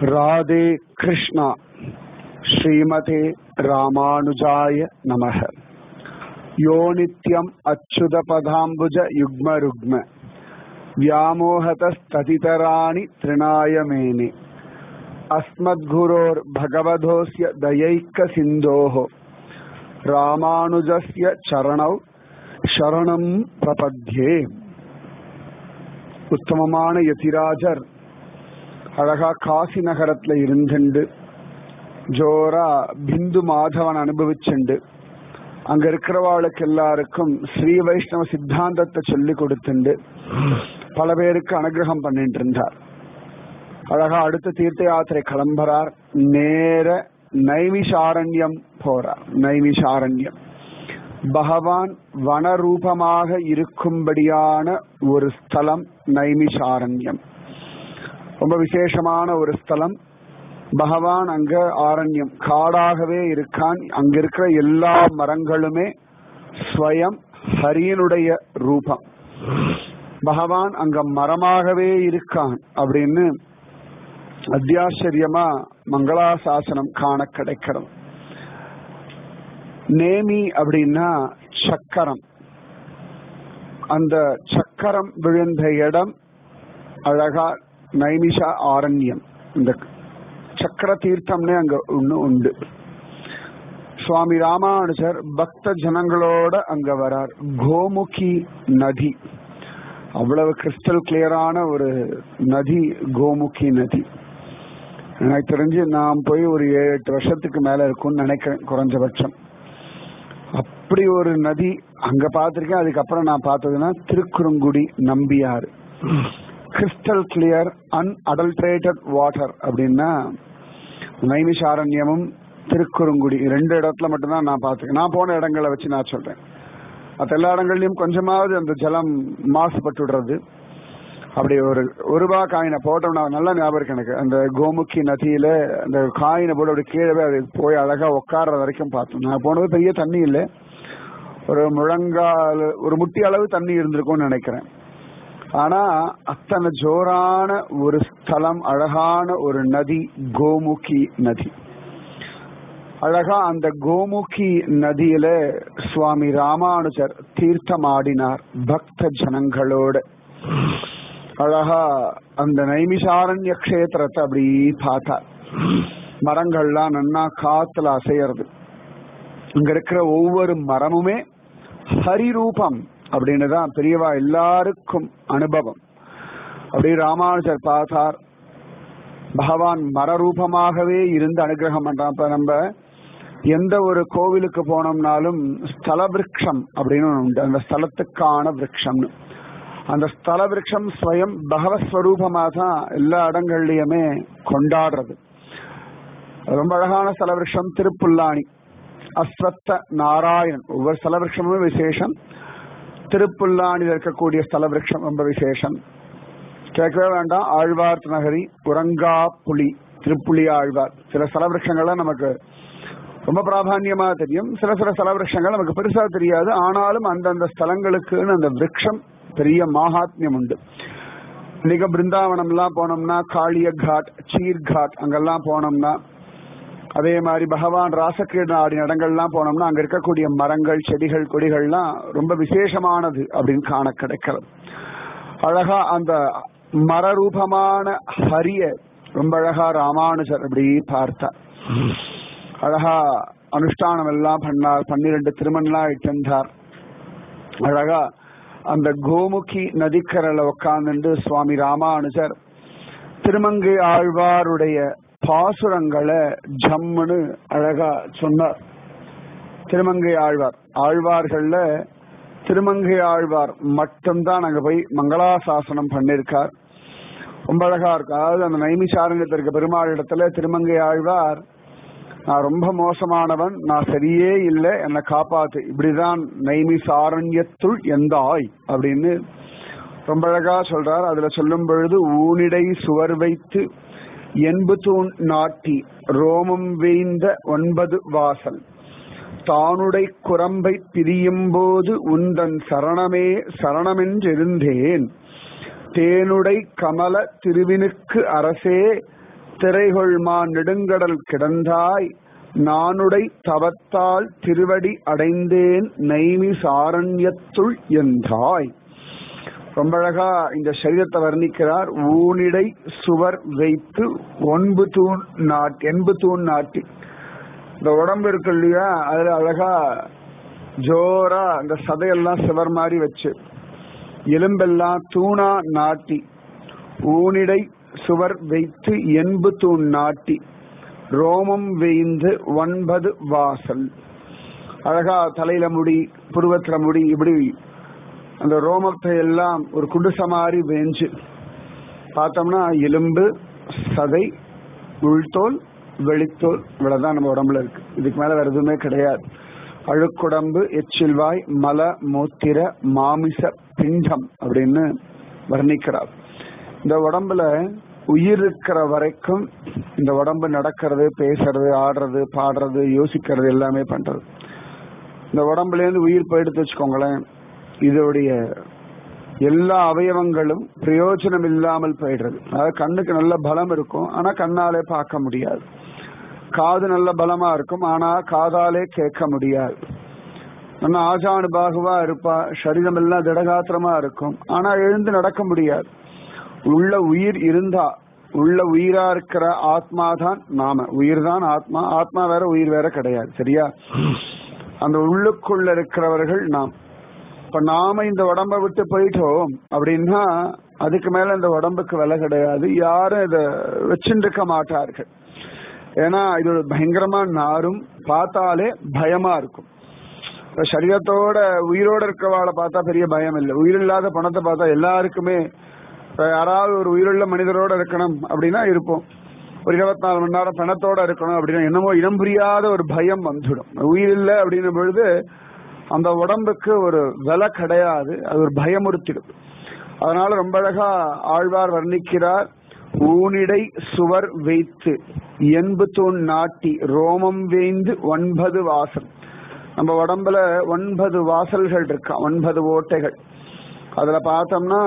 ராதே கிருஷ்ணா ஸ்ரீமதே ராமானுஜாய நமக யோ நித்யம் அச்சுத பதாம்புஜ யுக்ம ருக்ம व्यामोहतस्ततितराणि तृणाय मेने अस्मद्गुरोर्भगवधोऽस्य दयैकसिन्धोः ராமானுஜஸ்ய சரணௌ சரணம் பிரபத்யே உத்தமமான யதிராஜர் அழகா காசி நகரத்துல இருந்துண்டு ஜோரா பிந்து மாதவன் அனுபவிச்சுண்டு அங்க இருக்கிறவாளுக்கு எல்லாருக்கும் ஸ்ரீ வைஷ்ணவ சித்தாந்தத்தை சொல்லி கொடுத்துண்டு பல பேருக்கு அனுகிரகம் பண்ணிட்டு இருந்தார் அழகா அடுத்த தீர்த்த யாத்திரை கிளம்புறார் நேர நைமிஷாரண்யம் போறார் நைமிஷாரண்யம் பகவான் வனரூபமாக இருக்கும்படியான ஒரு ஸ்தலம் நைமிஷாரண்யம் ரொம்ப விசேஷமான ஒரு ஸ்தலம் பகவான் அங்க ஆரண்யம் காடாகவே இருக்கான் அங்க இருக்கிற எல்லா மரங்களுமே ஸ்வயம் ஹரியனுடைய ரூபம் பகவான் அங்க மரமாகவே இருக்கான் அப்படின்னு அத்தியாச்சரியமா மங்களாசாசனம் காண கிடைக்கிறது நேமி அப்படின்னா சக்கரம் அந்த சக்கரம் விழுந்த இடம் அழகா நைமிஷா ஆரண்யம் இந்த சக்கர தீர்த்தம்னே அங்க ஒண்ணு உண்டு சுவாமி ராமானுஜர் பக்த ஜனங்களோட அங்க வரார் கோமுகி நதி அவ்வளவு கிறிஸ்டல் கிளியரான ஒரு நதி கோமுகி நதி எனக்கு தெரிஞ்சு நான் போய் ஒரு ஏழு எட்டு வருஷத்துக்கு மேல இருக்கும்னு நினைக்கிறேன் குறைஞ்சபட்சம் அப்படி ஒரு நதி அங்க பார்த்திருக்கேன் அதுக்கப்புறம் நான் பார்த்ததுன்னா Thirukkurungudi Nambiyaru crystal clear unadulterated water அப்படின்னா நைமிஷாரண்யமும் திருக்குறுங்குடி ரெண்டு இடத்துல மட்டும்தான் நான் பார்த்துருக்கேன் நான் போன இடங்களை வச்சு நான் சொல்றேன் மற்ற எல்லா இடங்கள்லயும் கொஞ்சமாவது அந்த ஜலம் மாசுபட்டுடுறது அப்படி ஒரு ஒரு ரூபா காயினை போட்டோம்னா நல்ல ஞாபகம் இருக்கு எனக்கு அந்த கோமுக்கி நதியில அந்த காயினை போட்டு அப்படி கீழே அது போய் அழகா உட்கார்ற வரைக்கும் பார்த்தோம் நான் போனது பெரிய தண்ணி இல்லை ஒரு முழங்கால் ஒரு முட்டி அளவு தண்ணி இருந்திருக்கும்னு நினைக்கிறேன் ஆனா அத்தனை ஜோரான ஒரு ஸ்தலம் அழகான ஒரு நதி கோமுகி நதி அழகா அந்த கோமுகி நதியில சுவாமி ராமானுஜர் தீர்த்தமாடினார் பக்த ஜனங்களோட அழகா அந்த நைமிஷாரண்ய கஷேத்திரத்தை அப்படி பார்த்தார் மரங்கள்லாம் நன்னா காத்துல அசையறது இங்க இருக்கிற ஒவ்வொரு மரமுமே ஹரிரூபம் அப்படின்னு தான் பெரியவா எல்லாருக்கும் அனுபவம் அப்படி ராமானுஜர் பார்த்தார் பகவான் மரரூபமாகவே இருந்து அனுகிரகம் பண்றான் இப்ப நம்ம எந்த ஒரு கோவிலுக்கு போனோம்னாலும் ஸ்தல விரக்ஷம் அப்படின்னு உண்டு அந்த ஸ்தலத்துக்கான விரக்ஷம்னு அந்த ஸ்தல விரக்ஷம் ஸ்வயம் பகவஸ்வரூபமாக தான் எல்லா இடங்கள்லயுமே கொண்டாடுறது ரொம்ப அழகான ஸ்தல விரக்ஷம் திருப்புல்லாணி அஸ்வத்த நாராயணன் ஒவ்வொரு ஸ்தல விரக்ஷமும் விசேஷம் திருப்புல்லாணியில் இருக்கக்கூடிய ஸ்தல விரக்ஷம் ரொம்ப விசேஷம் கேட்கவே வேண்டாம் ஆழ்வார் நகரி உறங்கா புலி திருப்புலி ஆழ்வார் சில ஸ்தல விரக்ஷங்கள்லாம் நமக்கு ரொம்ப பிராதான்யமா தெரியும் சில சில ஸ்தல விரக்ஷங்கள் நமக்கு பெருசா தெரியாது ஆனாலும் அந்தந்த ஸ்தலங்களுக்குன்னு அந்த விரக்ஷம் பெரிய மாகாத்மியம் உண்டு இன்னைக்கு பிருந்தாவனம் எல்லாம் போனோம்னா காளிய காட் சீர் காட் அங்கெல்லாம் போனோம்னா அதே மாதிரி பகவான் ராசக்கிரீடன் ஆடின இடங்கள்லாம் போனோம்னா அங்க இருக்கக்கூடிய மரங்கள் செடிகள் கொடிகள்லாம் ரொம்ப விசேஷமானது அப்படின்னு காண கிடைக்கிறது அழகா அந்த மரரூபமான ஹரிய ரொம்ப அழகா ராமானுஜர் அப்படி பார்த்தார் அழகா அனுஷ்டானம் எல்லாம் பண்ணார் பன்னிரண்டு திருமணம்லாம் இட்டிருந்தார் அழகா அந்த கோமுகி நதிக்கரையில உட்கார்ந்து சுவாமி ராமானுஜர் திருமங்கை ஆழ்வாருடைய பாசுரங்களை ஜம்முன்னு அழகா சொன்னார் திருமங்கை ஆழ்வார் ஆழ்வார்கள்ல திருமங்கை ஆழ்வார் மட்டும்தான் அங்க போய் மங்களாசாசனம் பண்ணிருக்கார் ரொம்ப அழகா இருக்கு அதாவது அந்த நைமிசாரண்யத்தில் இருக்க பெருமாள் இடத்துல திருமங்கை ஆழ்வார் நான் ரொம்ப மோசமானவன் நான் சரியே இல்லை என்னை காப்பாத்து இப்படிதான் நைமிசாரண்யத்துள் எந்த ஆய் அப்படின்னு ரொம்ப அழகா சொல்றார் அதுல சொல்லும் பொழுது ஊனிடை சுவர் வைத்து என்பு தூண் நாட்டி ரோமம் வேய்ந்த ஒன்பது வாசல் தானுடை குரம்பை பிரியும் போது உந்தன் சரணமே சரணமென்றிருந்தேன் தேனுடை கமல திருவினுக்கு அரசே திரைகொள்மா நெடுங்கடல் கிடந்தாய் நானுடை தவத்தால் திருவடி அடைந்தேன் நைமி சாரண்யத்துள் என்றாய் ரொம்ப அழகா இந்த சரீரத்தை வர்ணிக்கிறார் ஊனிடை சுவர் வைத்து ஒன்பு தூண் நாட்டி எண்பு தூண் நாட்டி இந்த உடம்பு இருக்கு இல்லையா அதுல அழகா ஜோரா அந்த சதையெல்லாம் சிவர் மாதிரி வச்சு எலும்பெல்லாம் தூணா நாட்டி ஊனிடை சுவர் வைத்து எண்பு தூண் நாட்டி ரோமம் வேய்ந்து ஒன்பது வாசல் அழகா தலையில முடி புருவத்துல முடி இப்படி அந்த ரோமத்தை எல்லாம் ஒரு குடிசை மாதிரி வேஞ்சு பார்த்தோம்னா எலும்பு சதை உள்தோல் வெளித்தோல் இவ்வளவுதான் நம்ம உடம்புல இருக்கு இதுக்கு மேல வேற எதுவுமே கிடையாது அழுக்குடம்பு எச்சில்வாய் மல மூத்திர மாமிச பிண்டம் அப்படின்னு வர்ணிக்கிறார் இந்த உடம்புல உயிர் இருக்கிற வரைக்கும் இந்த உடம்பு நடக்கிறது பேசுறது ஆடுறது பாடுறது யோசிக்கிறது எல்லாமே பண்றது இந்த உடம்புல இருந்து உயிர் போயிடுத்து வச்சுக்கோங்களேன் இதோடைய எல்லா அவயவங்களும் பிரயோஜனம் இல்லாமல் போயிடுறது அதாவது கண்ணுக்கு நல்ல பலம் இருக்கும் ஆனா கண்ணாலே பார்க்க முடியாது காது நல்ல பலமா இருக்கும் ஆனா காதாலே கேட்க முடியாது நல்ல ஆஜானு பாகுவா இருப்பா சரீரம் எல்லாம் திடகாத்திரமா இருக்கும் ஆனா எழுந்து நடக்க முடியாது உள்ள உயிர் இருந்தா உள்ள உயிரா இருக்கிற ஆத்மா தான் நாம உயிர் தான் ஆத்மா ஆத்மா வேற உயிர் வேற கிடையாது சரியா அந்த உள்ளுக்குள்ள இருக்கிறவர்கள் நாம் இப்ப நாம இந்த உடம்ப விட்டு போயிட்டோம் அப்படின்னா அதுக்கு மேல இந்த உடம்புக்கு விலை கிடையாது யாரும் இத வச்சுட்டு இருக்க மாட்டார்கள் ஏன்னா இது ஒரு பயங்கரமா நாரும் பார்த்தாலே பயமா இருக்கும் இப்ப சரீரத்தோட உயிரோட இருக்கவாளை பார்த்தா பெரிய பயம் இல்லை உயிர் இல்லாத பணத்தை பார்த்தா எல்லாருக்குமே இப்ப யாராவது ஒரு உயிருள்ள மனிதரோட இருக்கணும் அப்படின்னா இருப்போம் ஒரு இருபத்தி நாலு மணி நேரம் பணத்தோட இருக்கணும் அப்படின்னா என்னமோ இனம் புரியாத ஒரு பயம் வந்துடும் உயிர் இல்லை அப்படின்னும் பொழுது அந்த உடம்புக்கு ஒரு விலை கிடையாது அது ஒரு பயமுறுத்திடும் அதனால ரொம்ப அழகா ஆழ்வார் வர்ணிக்கிறார் ஊனிடை சுவர் வைத்து எண்பு தூண் நாட்டி ரோமம் வேய்ந்து ஒன்பது வாசல் நம்ம உடம்புல ஒன்பது வாசல்கள் இருக்கா ஒன்பது ஓட்டைகள் அதுல பார்த்தோம்னா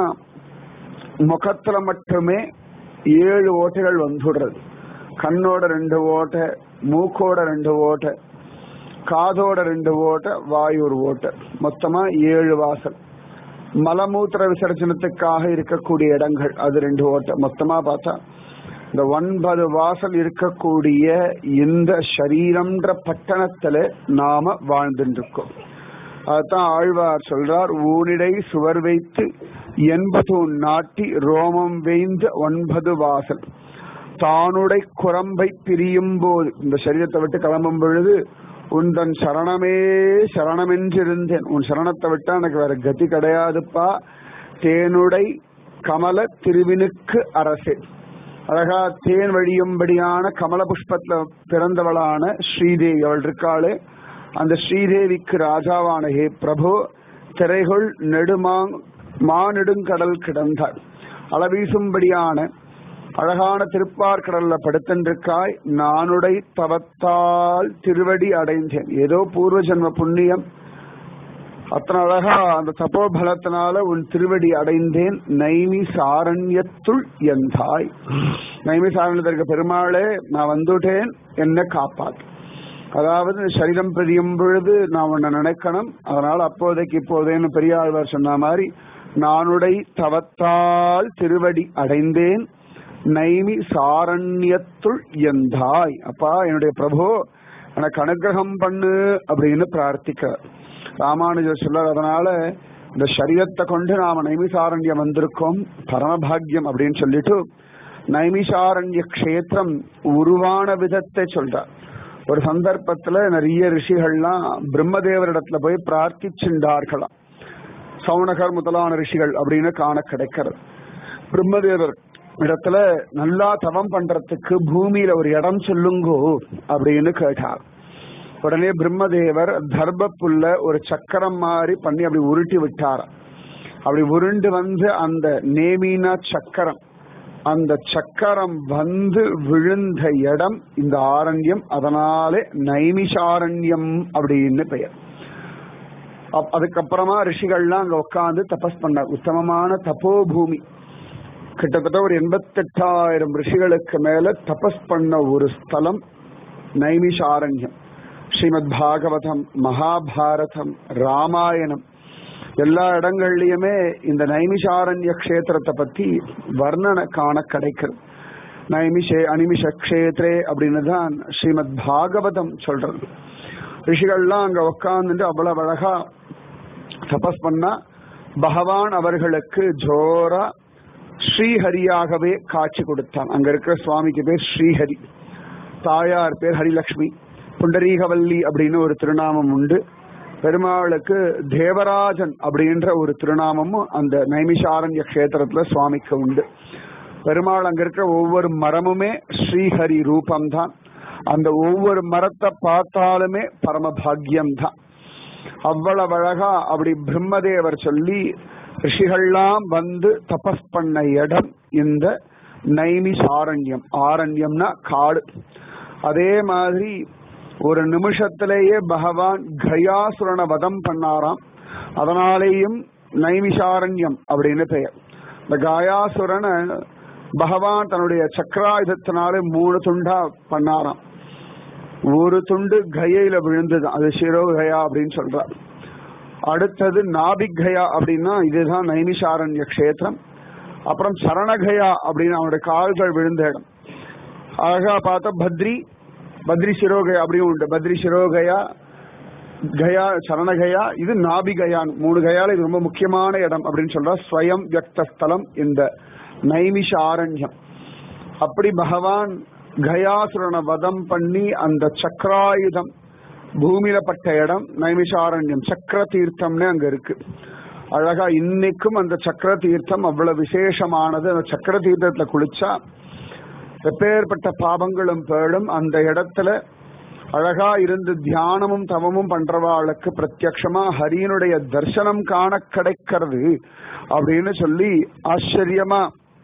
முகத்துல மட்டுமே ஏழு ஓட்டைகள் வந்துடுறது கண்ணோட ரெண்டு ஓட்டை மூக்கோட ரெண்டு ஓட்டை காதோட ரெண்டு ஓட்டை வாயு ஒரு ஓட்டை மொத்தமா ஏழு வாசல் மலமூத்திர விசர்ஜனத்துக்காக இருக்கக்கூடிய இடங்கள் அது ரெண்டு ஓட்டை மொத்தமா பார்த்தா இந்த ஒன்பது வாசல் இருக்கக்கூடிய இந்த சரீரம்ன்ற பட்டணத்துல நாம வாழ்ந்துட்டு இருக்கோம் அதுதான் ஆழ்வார் சொல்றார் ஊனிடை சுவர் வைத்து எண்பது நாட்டி ரோமம் வேய்ந்த ஒன்பது வாசல் தானுடை குரம்பை பிரியும் போது இந்த சரீரத்தை விட்டு கிளம்பும் பொழுது உந்தன் சரணமே சரணமென்றிருந்தேன் உன் சரணத்தை விட்டா எனக்கு வேற கதி கிடையாதுப்பா தேனுடை கமல திருவினுக்கு அரசே அழகா தேன் வழியும்படியான கமல புஷ்பத்துல பிறந்தவளான ஸ்ரீதேவி அவள் இருக்காளே அந்த ஸ்ரீதேவிக்கு ராஜாவான ஹே பிரபு திரைகள் நெடுமாங் மாநெடுங்கடல் கிடந்தாள் அளவீசும்படியான அழகான திருப்பார்கடல்ல படுத்தின்றிருக்காய் நானுடை தவத்தால் திருவடி அடைந்தேன் ஏதோ பூர்வ ஜென்ம புண்ணியம் அத்தனை அழகா அந்த தபோபலத்தினால உன் திருவடி அடைந்தேன் நைமி சாரண்யத்துள் எந்தாய் நைமி சாரண்யத்திற்கு பெருமாளே நான் வந்துட்டேன் என்ன காப்பாத்து அதாவது சரீரம் பிரியும் பொழுது நான் உன்னை நினைக்கணும் அதனால அப்போதைக்கு இப்போதேன்னு பெரியாழ்வார் சொன்ன மாதிரி நானுடை தவத்தால் திருவடி அடைந்தேன் நைமி சாரண்யத்துள் எந்தாய் அப்பா என்னுடைய பிரபு எனக்கு அனுகிரகம் பண்ணு அப்படின்னு பிரார்த்திக்கிறார் ராமானுஜர் சொல்லார் அதனால இந்த சரீரத்தை கொண்டு நாம நைமிசாரண்யம் வந்திருக்கோம் பரமபாகியம் அப்படின்னு சொல்லிட்டு நைமிசாரண்ய கஷேத்திரம் உருவான விதத்தை சொல்றார் ஒரு சந்தர்ப்பத்துல நிறைய ரிஷிகள்லாம் பிரம்மதேவரிடத்துல போய் பிரார்த்திச்சுண்டார்களாம் சவுனகர் முதலான ரிஷிகள் அப்படின்னு காண கிடைக்கிறது பிரம்மதேவர் இடத்துல நல்லா தவம் பண்றதுக்கு பூமியில ஒரு இடம் சொல்லுங்கோ அப்படின்னு கேட்டார் உடனே பிரம்மதேவர் தர்பப்புல்ல ஒரு சக்கரம் மாதிரி பண்ணி அப்படி உருட்டி விட்டார் அப்படி உருண்டு வந்து அந்த நேமினா சக்கரம் அந்த சக்கரம் வந்து விழுந்த இடம் இந்த ஆரண்யம் அதனாலே நைமிஷாரண்யம் அப்படின்னு பெயர் அதுக்கப்புறமா ரிஷிகள்லாம் அங்க உட்காந்து தபஸ் பண்ண உத்தமமான தபோபூமி கிட்டத்தட்ட ஒரு எண்பத்தெட்டாயிரம் ரிஷிகளுக்கு மேல தபஸ் பண்ண ஒரு ஸ்தலம் நைமிஷாரண்யம் ஸ்ரீமத் பாகவதம் மகாபாரதம் ராமாயணம் எல்லா இடங்கள்லயுமே இந்த நைமிஷாரண்ய கஷேத்திரத்தை பத்தி வர்ணனை காண கிடைக்கிறது நைமிஷே அனிமிஷ கஷேத்ரே அப்படின்னு தான் ஸ்ரீமத் பாகவதம் சொல்றது ரிஷிகள்லாம் அங்க உட்கார்ந்துட்டு அவ்வளவு அழகா தபஸ் பண்ணா பகவான் அவர்களுக்கு ஜோரா ஸ்ரீஹரியாகவே காட்சி கொடுத்தான் அங்க இருக்கிற சுவாமிக்கு பேர் ஸ்ரீஹரி தாயார் பேர் ஹரிலக்ஷ்மி புண்டரீகவல்லி அப்படின்னு ஒரு திருநாமம் உண்டு பெருமாளுக்கு தேவராஜன் அப்படின்ற ஒரு திருநாமமும் அந்த நைமிஷாரண்ய கஷேத்திரத்துல சுவாமிக்கு உண்டு பெருமாள் அங்க இருக்கிற ஒவ்வொரு மரமுமே ஸ்ரீஹரி ரூபம்தான் அந்த ஒவ்வொரு மரத்தை பார்த்தாலுமே பரம பாக்யம் தான் அவ்வளவு அழகா அப்படி பிரம்மதேவர் சொல்லி ரிஷிகள்லாம் வந்து தபஸ் பண்ண இடம் இந்த நைமிஷாரண்யம் ஆரண்யம்னா காடு அதே மாதிரி ஒரு நிமிஷத்திலேயே பகவான் கயாசுரனை வதம் பண்ணாராம் அதனாலேயும் நைமிஷாரண்யம் அப்படின்னு பெயர் இந்த கயாசுரனை பகவான் தன்னுடைய சக்கராயுதத்தினாலே மூணு துண்டா பண்ணாராம் ஒரு துண்டு கயையில விழுந்தது அது சிரோகயா அப்படின்னு சொல்றார் அடுத்தது நாபிகயா அப்படின்னா இதுதான் நைமிஷாரண்ய கஷேத்திரம் அப்புறம் சரணகயா அப்படின்னு அவனுடைய கால்கள் விழுந்த இடம் அழகா பார்த்தா பத்ரி பத்ரி சிரோகயா அப்படின்னு உண்டு பத்ரி சிரோகயா கயா சரணகயா இது நாபிகயான் மூணு கயால இது ரொம்ப முக்கியமான இடம் அப்படின்னு சொல்றா ஸ்வயம் வியக்த ஸ்தலம் இந்த நைமிஷாரண்யம் அப்படி பகவான் கயாசுரனை வதம் பண்ணி அந்த சக்கராயுதம் பூமியில பட்ட இடம் நைமிஷாரண்யம் சக்கர தீர்த்தம்னு அங்க இருக்கு அழகா இன்னைக்கும் அந்த சக்கர தீர்த்தம் அவ்வளவு விசேஷமானது அந்த சக்கர தீர்த்தத்துல குளிச்சா எப்பேற்பட்ட பாபங்களும் பேடும் அந்த இடத்துல அழகா இருந்து தியானமும் தவமும் பண்றவாளுக்கு பிரத்யக்ஷமா ஹரியனுடைய தர்சனம் காண கிடைக்கிறது அப்படின்னு சொல்லி ஆச்சரியமா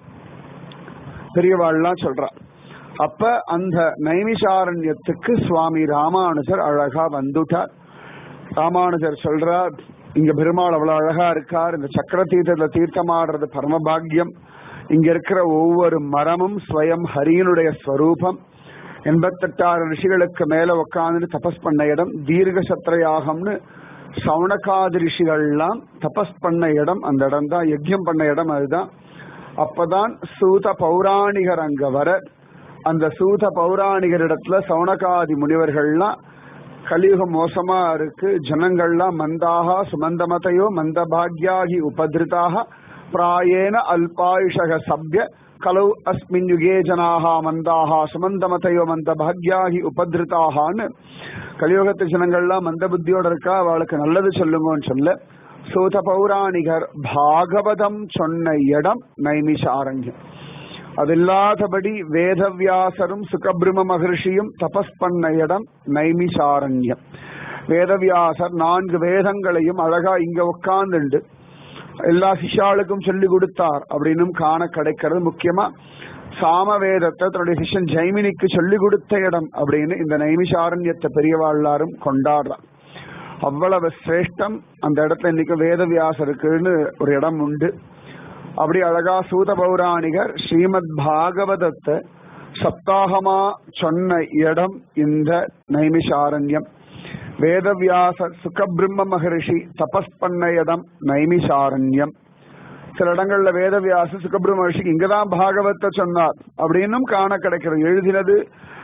பெரியவாள்லாம் சொல்றா அப்ப அந்த நைமிஷாரண்யத்துக்கு சுவாமி ராமானுஜர் அழகா வந்துட்டார் ராமானுஜர் சொல்றார் இங்க பெருமாள் அவ்வளவு அழகா இருக்கார் இந்த சக்கர தீர்த்தத்துல தீர்த்தமாடுறது பரமபாகியம் இங்க இருக்கிற ஒவ்வொரு மரமும் ஸ்வயம் ஹரியனுடைய ஸ்வரூபம் எண்பத்தெட்டாறு ரிஷிகளுக்கு மேல உட்காந்து தபஸ் பண்ண இடம் தீர்க்க சத்திரயாகம்னு சவுனகாதி ரிஷிகள்லாம் தபஸ் பண்ண இடம் அந்த இடம் தான் யஜ்யம் பண்ண இடம் அதுதான் அப்பதான் சூத பௌராணிகர் அங்க வர அந்த சூத பௌராணிகரிடத்துல சவுனகாதி முனிவர்கள்லாம் கலியுகம் மோசமா இருக்கு ஜனங்கள்லாம் மந்தாக சுமந்தமதையோ மந்தபாக்யாகி உபதிருதாக பிராயேன அல்பாயுஷக சப்ய கலௌ அஸ்மின் யுகே ஜனாக மந்தாக சுமந்தமதையோ மந்த பாக்யாகி உபதிருத்தாகான்னு கலியுகத்து ஜனங்கள்லாம் மந்த புத்தியோட இருக்கா அவளுக்கு நல்லது சொல்லுங்கன்னு சொல்ல சூத பௌராணிகர் பாகவதம் சொன்ன இடம் நைமிஷாரண்யம் அது இல்லாதபடி வேதவியாசரும் சுகபிரம மகர்ஷியும் தபஸ் பண்ண இடம் நைமிஷாரண்யம் வேதவியாசர் நான்கு வேதங்களையும் அழகா இங்க உட்கார்ந்துண்டு எல்லா சிஷ்யாளுக்கும் சொல்லி கொடுத்தார் அப்படின்னும் காண கிடைக்கிறது முக்கியமா சாமவேதத்தை தன்னுடைய சிஷ்யன் ஜெய்மினிக்கு சொல்லி கொடுத்த இடம் அப்படின்னு இந்த நைமிஷாரண்யத்தை பெரியவாழ்லாரும் கொண்டாடுறான் அவ்வளவு சிரேஷ்டம் அந்த இடத்துல இன்னைக்கு வேதவியாசருக்குன்னு ஒரு இடம் உண்டு அப்படி அழகா சூத பௌராணிகர் ஸ்ரீமத் பாகவதத்தை சப்தாகமா சொன்ன இடம் இந்த நைமிஷாரண்யம் வேதவியாசர் சுகபிரம்ம மகரிஷி தபஸ் பண்ண இடம் நைமிஷாரண்யம் சில இடங்கள்ல வேதவியாச சுகபிரம்ம மகர்ஷிக்கு இங்கதான் பாகவத்தை சொன்னார் அப்படின்னும் காண கிடைக்கிறது எழுதினது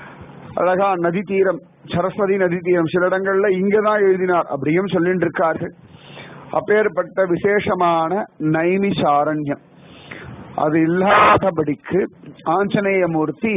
அழகா நதி தீரம் சரஸ்வதி நதி தீரம் சில இடங்கள்ல இங்கதான் எழுதினார் அப்படியும் சொல்லிட்டு இருக்கார்கள் அப்பேற்பட்ட விசேஷமான நைமிஷாரண்யம் அது இல்லாதபடிக்கு ஆஞ்சநேயமூர்த்தி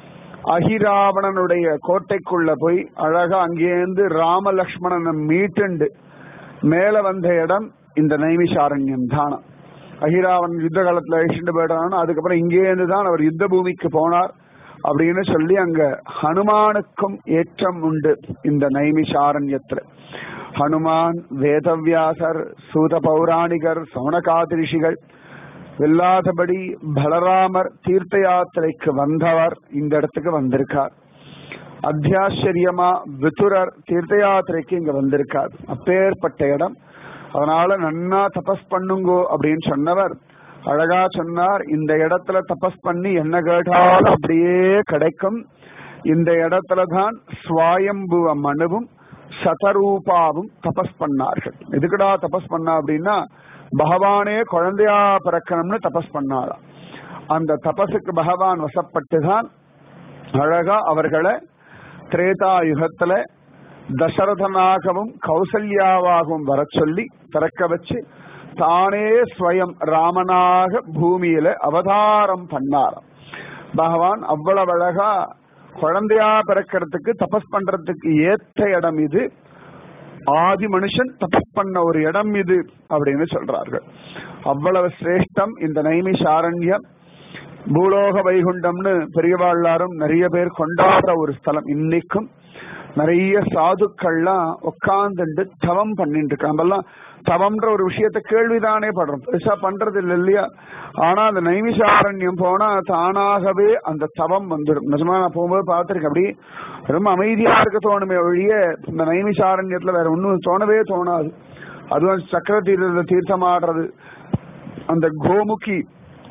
அகிராவணனுடைய கோட்டைக்குள்ள போய் அழகா அங்கேருந்து ராமலக்ஷ்மணனை மீட்டுண்டு மேல வந்த இடம் இந்த நைமிஷாரண்யம் தானம் அகிராவன் யுத்த காலத்துல அழிச்சுட்டு போயிட்டானோ அதுக்கப்புறம் இங்கேருந்து தான் அவர் யுத்த பூமிக்கு போனார் அப்படின்னு சொல்லி அங்க ஹனுமானுக்கும் ஏற்றம் உண்டு இந்த நைமிஷாரண்யத்துல ஹனுமான் வேதவியாசர் சூத பௌராணிகர் சௌனகாதி ரிஷிகள் இல்லாதபடி பலராமர் தீர்த்த யாத்திரைக்கு வந்தவர் இந்த இடத்துக்கு வந்திருக்கார் அத்தியாச்சரியமா விதுரர் தீர்த்த யாத்திரைக்கு இங்க வந்திருக்கார் அப்பேற்பட்ட இடம் அதனால நன்னா தபஸ் பண்ணுங்கோ அப்படின்னு சொன்னவர் அழகா சொன்னார் இந்த இடத்துல தபஸ் பண்ணி என்ன கேட்டாலும் அப்படியே கிடைக்கும் இந்த இடத்துல தான் சுவாயம்புவ மனுவும் சதரூபாவும் தபஸ் பண்ணார்கள் எதுக்குடா தபஸ் பண்ணா அப்படின்னா பகவானே குழந்தையா பிறக்கணும்னு தபஸ் பண்ணாராம் அந்த தபசுக்கு பகவான் வசப்பட்டுதான் அழகா அவர்களை திரேதா யுகத்துல தசரதனாகவும் கௌசல்யாவாகவும் வர சொல்லி திறக்க வச்சு தானே ஸ்வயம் ராமனாக பூமியில அவதாரம் பண்ணாராம் பகவான் அவ்வளவு அழகா குழந்தையா பிறக்கிறதுக்கு தபஸ் பண்றதுக்கு ஏற்ற இடம் இது ஆதி மனுஷன் தபஸ் பண்ண ஒரு இடம் இது அப்படின்னு சொல்றார்கள் அவ்வளவு சிரேஷ்டம் இந்த நைமிஷாரண்யம் பூலோக வைகுண்டம்னு பெரியவாழ்லாரும் நிறைய பேர் கொண்டாடுற ஒரு ஸ்தலம் இன்னைக்கும் நிறைய சாதுக்கள்லாம் உட்கார்ந்துட்டு தவம் பண்ணிட்டு இருக்காங்க நம்மெல்லாம் தவம்ன்ற ஒரு விஷயத்த கேள்விதானே படுறோம் பெருசா பண்றது இல்லை இல்லையா ஆனா அந்த நைமிஷாரண்யம் போனா தானாகவே அந்த தவம் வந்துடும் நிஜமா நான் போகும்போது பார்த்திருக்கேன் அப்படி ரொம்ப அமைதியா இருக்க தோணுமே ஒழிய இந்த நைமிஷாரண்யத்துல வேற ஒன்றும் தோணவே தோணாது அதுவும் சக்கர தீர்த்த தீர்த்தமாடுறது அந்த கோமுகி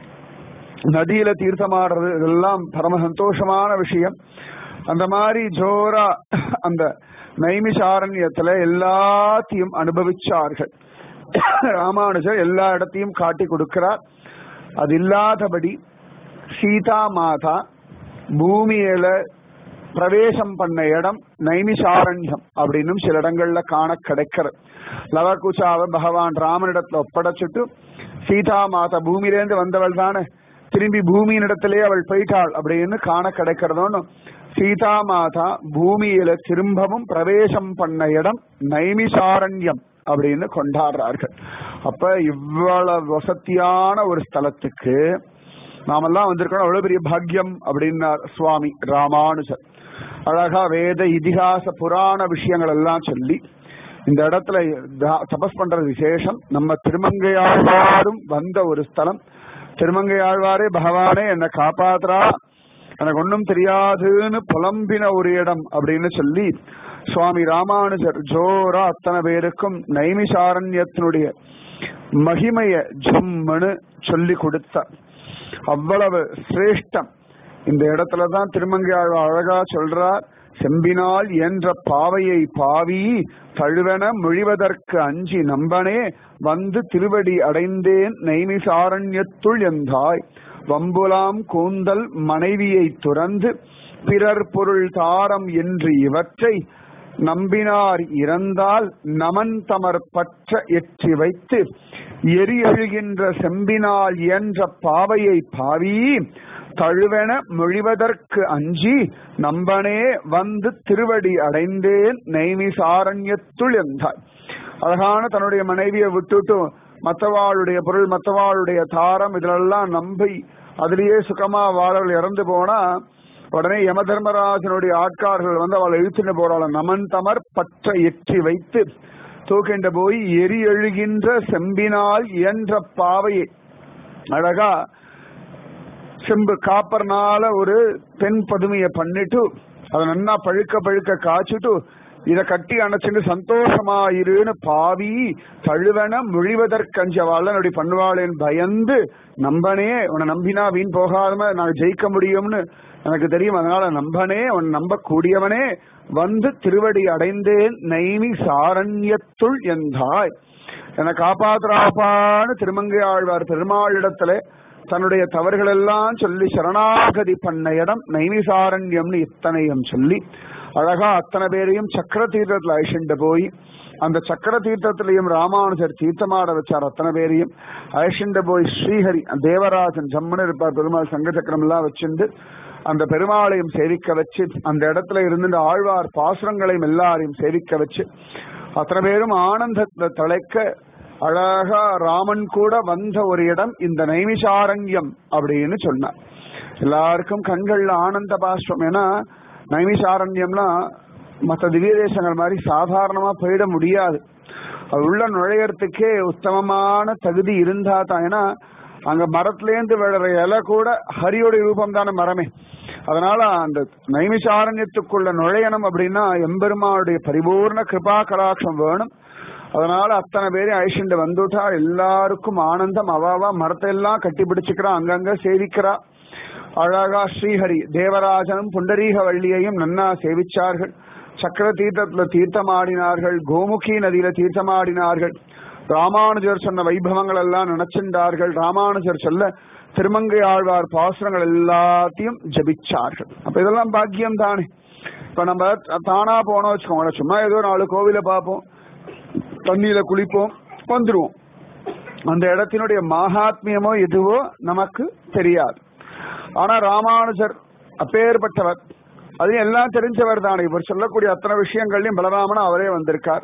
நதியில தீர்த்தமாடுறது இதெல்லாம் பரம சந்தோஷமான விஷயம் அந்த மாதிரி ஜோரா அந்த நைமிஷாரண்யத்துல எல்லாத்தையும் அனுபவிச்சார்கள் ராமானுஜர் எல்லா இடத்தையும் காட்டி கொடுக்கிறார் அது இல்லாதபடி சீதா மாதா பூமியில பிரவேசம் பண்ண இடம் நைமிஷாரண்யம் அப்படின்னு சில இடங்கள்ல காண கிடைக்கிறது லவகுச்சாவை பகவான் ராமனிடத்துல ஒப்படைச்சிட்டு சீதா மாதா பூமியிலேருந்து வந்தவள் தானே திரும்பி பூமியின் இடத்திலே அவள் போயிட்டாள் அப்படின்னு காண கிடைக்கிறதோன்னு சீதா மாதா பூமியில திரும்பவும் பிரவேசம் பண்ண இடம் நைமிசாரண்யம் அப்படின்னு கொண்டாடுறார்கள் அப்ப இவ்வளவு வசதியான ஒரு ஸ்தலத்துக்கு நாமெல்லாம் வந்திருக்கோம் அவ்வளவு பெரிய பாக்கியம் அப்படின்னார் சுவாமி ராமானுஜர் அழகா வேத இதிகாச புராண விஷயங்கள் எல்லாம் சொல்லி இந்த இடத்துல த- தபஸ் பண்றது விசேஷம் நம்ம திருமங்கையாழ்வாரும் வந்த ஒரு ஸ்தலம் திருமங்கையாழ்வாரே பகவானே என்னை காப்பாத்துறா எனக்கு ஒன்றும் தெரியாதுன்னு புலம்பின ஒரு இடம் அப்படின்னு சொல்லி சுவாமி ராமானுஜர் ஜோரா அத்தனை பேருக்கும் நைமிசாரண்யத்தினுடைய மகிமைய ஜும்முன்னு சொல்லி கொடுத்தார் அவ்வளவு சிரேஷ்டம் இந்த இடத்துல தான் திருமங்கையாழ்வார் அழகா சொல்றார் செம்பினால் என்ற பாவையை பாவி தழுவன மொழிவதற்கு அஞ்சி நம்பனே வந்து திருவடி அடைந்தேன் நைமிசாரண்யத்துள் எந்தாய் வம்புலாம் கூந்தல் மனைவியை துறந்து பிறர் பொருள் தாரம் என்று இவற்றை நம்பினார் இறந்தால் நமன் தமர் பற்ற எற்றி வைத்து எரியழுகின்ற செம்பினால் இயன்ற பாவையை பாவி தழுவென மொழிவதற்கு அஞ்சி நம்பனே வந்து திருவடி அடைந்தேன் நைமிசாரண்யத்துள் என்றாய் அழகான தன்னுடைய மனைவியை விட்டுட்டு மத்தவாளுடைய பொருள் மத்தவாளுடைய தாரம் இதிலெல்லாம் நம்பி அதிலேயே சுகமா வாழல் இறந்து போனா உடனே யம தர்மராஜனுடைய ஆட்கார்கள் வந்து அவளை இழுத்துட்டு போறாள் நமன் தமர் பற்ற எற்றி வைத்து தூக்கின்ற போய் எரி எழுகின்ற செம்பினால் இயன்ற பாவையை அழகா செம்பு காப்பர்னால ஒரு பெண் பதுமைய பண்ணிட்டு அதை நன்னா பழுக்க பழுக்க காய்ச்சிட்டு இத கட்டி அணைச்சுட்டு சந்தோஷமா இருன்னு பாவி தழுவன மொழிவதற்கஞ்சவாள் அப்படி பண்ணுவாளேன்னு பயந்து நம்பனே உன்னை நம்பினா வீண் போகாம நான் ஜெயிக்க முடியும்னு எனக்கு தெரியும் அதனால நம்பனே உன் நம்ப கூடியவனே வந்து திருவடி அடைந்தேன் நைமி சாரண்யத்துள் எந்தாய் என்னை காப்பாத்துறாப்பான்னு திருமங்கை ஆழ்வார் பெருமாளிடத்துல தன்னுடைய தவறுகள் எல்லாம் சொல்லி சரணாகதி பண்ண இடம் நைமிசாரண்யம்னு இத்தனையும் சொல்லி அழகா அத்தனை பேரையும் சக்கர தீர்த்தத்துல அழிச்சுட்டு போய் அந்த சக்கர தீர்த்தத்திலையும் ராமானுஜர் தீர்த்தமாட வச்சார் அத்தனை பேரையும் அழிச்சுட்டு போய் ஸ்ரீஹரி தேவராஜன் ஜம்முன்னு இருப்பார் பெருமாள் சங்க சக்கரம் எல்லாம் வச்சுண்டு அந்த பெருமாளையும் சேவிக்க வச்சு அந்த இடத்துல இருந்து ஆழ்வார் பாசுரங்களையும் எல்லாரையும் சேவிக்க வச்சு அத்தனை பேரும் ஆனந்தத்துல தலைக்க அழகா ராமன் கூட வந்த ஒரு இடம் இந்த நைமிஷாரண்யம் அப்படின்னு சொன்னார் எல்லாருக்கும் கண்கள்ல ஆனந்த பாஷ்பம் ஏன்னா நைமிஷாரண்யம்னா மற்ற திவ்ய தேசங்கள் மாதிரி சாதாரணமா போயிட முடியாது அது உள்ள நுழையறதுக்கே உத்தமமான தகுதி இருந்தா தான் ஏன்னா அங்க மரத்திலேந்து விழுற இலை கூட ஹரியோட ரூபம் தானே மரமே அதனால அந்த நைமிஷாரண்யத்துக்குள்ள நுழையணும் அப்படின்னா எம்பெருமானுடைய பரிபூர்ண கிருபா கடாட்சம் வேணும் அதனால அத்தனை பேரையும் அழிச்சுட்டு வந்துட்டா எல்லாருக்கும் ஆனந்தம் அவாவா மரத்தை எல்லாம் கட்டி பிடிச்சுக்கிறா அங்கங்க சேவிக்கிறா அழகா ஸ்ரீஹரி தேவராஜனும் புண்டரீக வள்ளியையும் நன்னா சேவிச்சார்கள் சக்கர தீர்த்தத்துல தீர்த்தமாடினார்கள் கோமுகி நதியில தீர்த்தமாடினார்கள் ராமானுஜர் சொன்ன வைபவங்கள் எல்லாம் நினைச்சின்றார்கள் ராமானுஜர் சொல்ல திருமங்கை ஆழ்வார் பாசுரங்கள் எல்லாத்தையும் ஜபிச்சார்கள் அப்ப இதெல்லாம் பாக்கியம் தானே இப்ப நம்ம தானா போனோம் வச்சுக்கோங்களேன் சும்மா ஏதோ நாலு கோவில பார்ப்போம் தண்ணியில குளிப்போம் வந்துருவோம் அந்த இடத்தினுடைய மகாத்மியமோ எதுவோ நமக்கு தெரியாது ஆனா ராமானுஜர் அப்பேற்பட்டவர் அது எல்லாம் தெரிஞ்சவர் தானே இவர் சொல்லக்கூடிய அத்தனை விஷயங்கள்லயும் பலராமனா அவரே வந்திருக்கார்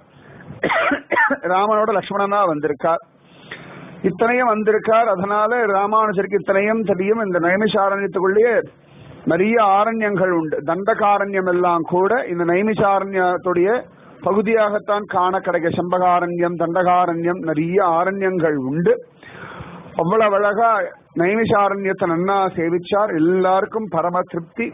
ராமனோட லக்ஷ்மணனா வந்திருக்கார் இத்தனையும் வந்திருக்கார் அதனால ராமானுஜருக்கு இத்தனையும் தெரியும் இந்த நைமிஷாரண்யத்துக்குள்ளேயே நிறைய ஆரண்யங்கள் உண்டு தண்டகாரண்யம் எல்லாம் கூட இந்த நைமிஷாரண்யத்துடைய பகுதியாகத்தான் காண கிடைக்க செம்பகாரண்யம் தண்டகாரண்யம் நிறைய ஆரண்யங்கள் உண்டு அவ்வளவு அழகா நைமிஷாரண்யத்தை நன்னா சேவிச்சார் எல்லாருக்கும் பரம திருப்தி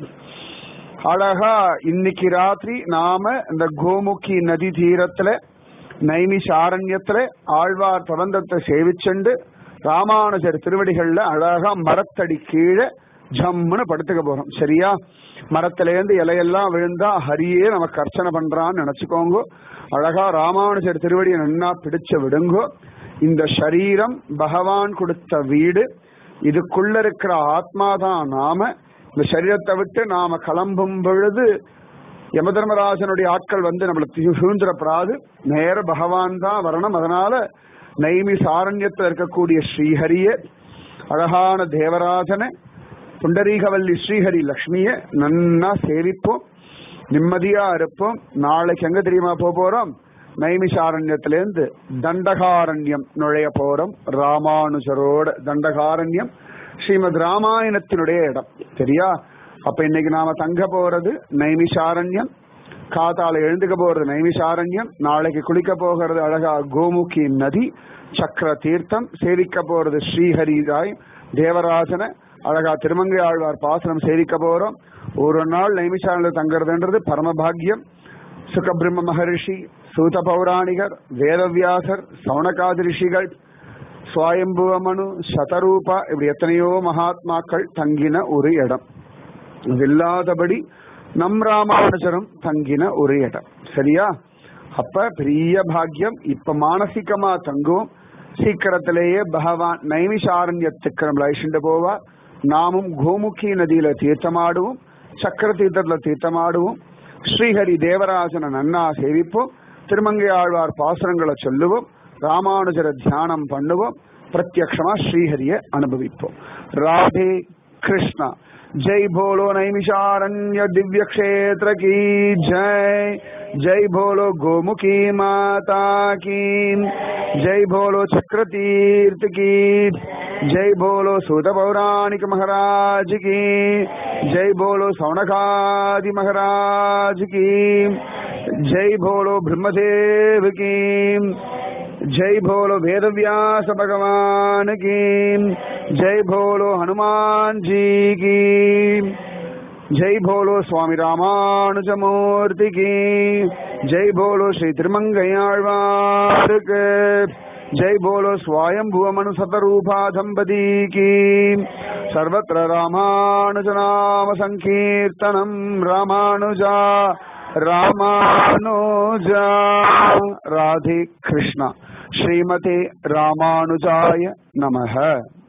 அழகா இன்னைக்கு ராத்திரி நாம இந்த கோமுகி நதி தீரத்துல நைமிஷாரண்யத்துல ஆழ்வார் பிரபந்தத்தை சேவிச்சுண்டு ராமானுஜர் திருவடிகள்ல அழகா மரத்தடி கீழே ஜம்முன்னு படுத்துக்க போறோம் சரியா மரத்துல இருந்து இலையெல்லாம் விழுந்தா ஹரியே நமக்கு அர்ச்சனை பண்றான்னு நினைச்சுக்கோங்க அழகா ராமானுஜர் திருவடியை நன்னா பிடிச்சு விடுங்கோ இந்த சரீரம் பகவான் கொடுத்த வீடு இதுக்குள்ள இருக்கிற ஆத்மாதான் நாம இந்த சரீரத்தை விட்டு நாம கிளம்பும் பொழுது யமதர்மராஜனுடைய ஆட்கள் வந்து நம்மளை சூழ்ந்துடப்படாது நேர பகவான் தான் வரணும் அதனால நைமி சாரண்யத்தில் இருக்கக்கூடிய ஸ்ரீஹரிய அழகான தேவராஜனை புண்டரீகவல்லி ஸ்ரீஹரி லக்ஷ்மிய நன்னா சேவிப்போம் நிம்மதியா இருப்போம் நாளைக்கு எங்க தெரியுமா போக போறோம் நைமிஷாரண்யத்திலேருந்து தண்டகாரண்யம் நுழைய போறோம் ராமானுஜரோட தண்டகாரண்யம் ஸ்ரீமத் ராமாயணத்தினுடைய இடம் சரியா அப்ப இன்னைக்கு நாம தங்க போறது நைமிஷாரண்யம் காத்தால எழுந்துக்க போறது நைமிஷாரண்யம் நாளைக்கு குளிக்க போகிறது அழகா கோமுகி நதி சக்கர தீர்த்தம் சேவிக்க போறது ஸ்ரீஹரி ராய் தேவராஜன அழகா திருமங்கை ஆழ்வார் பாசனம் சேவிக்க போறோம் ஒரு நாள் நைமிஷாரண்யம் தங்குறதுன்றது பரமபாகியம் சுகபிரம்ம மகரிஷி சூத பௌராணிகர் வேதவியாசர் சௌனகாதி ரிஷிகள் சுவாயம்புவமனு சதரூபா இப்படி எத்தனையோ மகாத்மாக்கள் தங்கின ஒரு இடம் இது இல்லாதபடி நம் ராமானுஜரும் தங்கின ஒரு இடம் சரியா அப்ப பெரிய பாக்கியம் இப்ப மானசிகமா தங்குவோம் சீக்கிரத்திலேயே பகவான் நைமிஷாரண்யத்துக்கு நம்மள அழிச்சுட்டு போவா நாமும் கோமுகி நதியில தீர்த்தமாடுவோம் சக்கர தீர்த்தத்துல தீர்த்தமாடுவோம் ஸ்ரீஹரி தேவராஜனை நன்னா சேவிப்போம் திருமங்கை ஆழ்வார் பாசுரங்களை சொல்லுவோம் ராமானுஜர தியானம் பண்ணுவோம் பிரத்யக்ஷமா ஸ்ரீஹரிய அனுபவிப்போம் ராதே கிருஷ்ணா जय भोलो नैमिषारण्य दिव्य क्षेत्र की जय जय भोलो गोमुखी माता की जय भोलो चक्र तीर्थ की जय भोलो सूत पौराणिक महाराज की जय भोलो सौनकादि महाराज की जय भोलो ब्रह्मदेव की जय भोलो वेद व्यास भगवान की जय भोलो हनुमान जी की जय भोलो स्वामी रामानुज मूर्ति की जय भोलो श्री तिरुमंगयाழ்வார் के जय बोलो स्वयं भुवमनु सतरूपा दंपति की सर्वत्र रामानुज नाम संकीर्तनम रामानुजा रामानुजा राधे कृष्ण श्रीमते रामानुजाय नमः